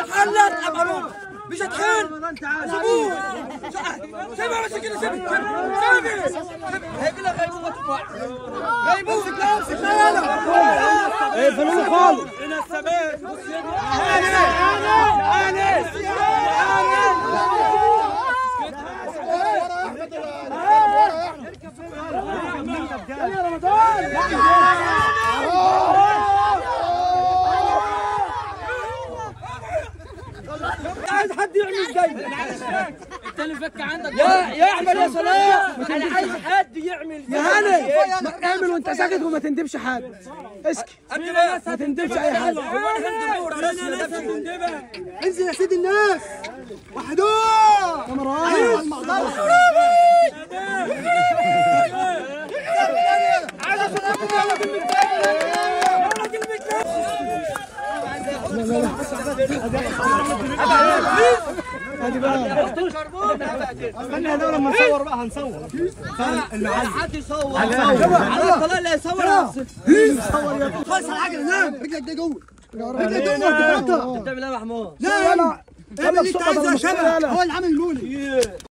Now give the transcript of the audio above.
حلت ابغى مش هتخين سيبوه سيبها بس كده سيبها سيبها هيك لا غيبوبة غيبوبة لا امسك لا يلا ايه فنون خالص هنا الثبات بص يا انس انس عايز حد يعمل زي انت اللي فك عندك يا يا احمد يا سلام انا عايز حد يعمل يا هاني ما اعمل وانت ساكت وما تندبش حد اسكت ما تندبش اي حد انزل يا سيدي الناس وحدوه استنى هذول لما نصور بقى هنصور حد يصور على الطلاق اللي هيصور خلص العجله نام رجلك دي جوه رجلك جوه بتعمل ايه يا محمود لا لا اعمل اللي انت صوتك عايزه يا على شباب المسؤولية. هو اللي عامل المولد